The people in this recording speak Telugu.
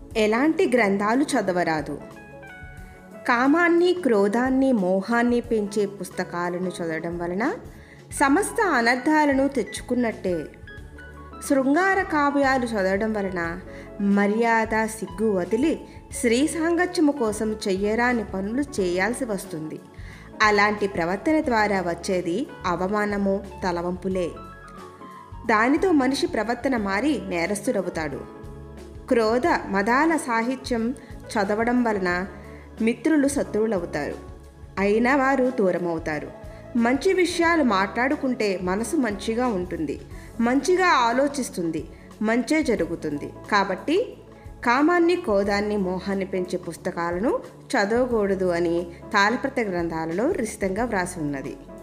ఎలాంటి గ్రంథాలు చదవరాదు కామాన్ని క్రోధాన్ని మోహాన్ని పెంచే పుస్తకాలను చదవడం వలన సమస్త అనర్థాలను తెచ్చుకున్నట్టే శృంగార కావ్యాలు చదవడం వలన మర్యాద సిగ్గు వదిలి స్త్రీ సాంగత్యము కోసం చెయ్యరాని పనులు చేయాల్సి వస్తుంది అలాంటి ప్రవర్తన ద్వారా వచ్చేది అవమానము తలవంపులే దానితో మనిషి ప్రవర్తన మారి నేరస్తుడవుతాడు క్రోధ మదాల సాహిత్యం చదవడం వలన మిత్రులు శత్రువులవుతారు అయిన వారు దూరమవుతారు మంచి విషయాలు మాట్లాడుకుంటే మనసు మంచిగా ఉంటుంది మంచిగా ఆలోచిస్తుంది మంచే జరుగుతుంది కాబట్టి కామాన్ని క్రోధాన్ని మోహాన్ని పెంచే పుస్తకాలను చదవకూడదు అని తాళపత్ర గ్రంథాలలో రిసితంగా వ్రాసి ఉన్నది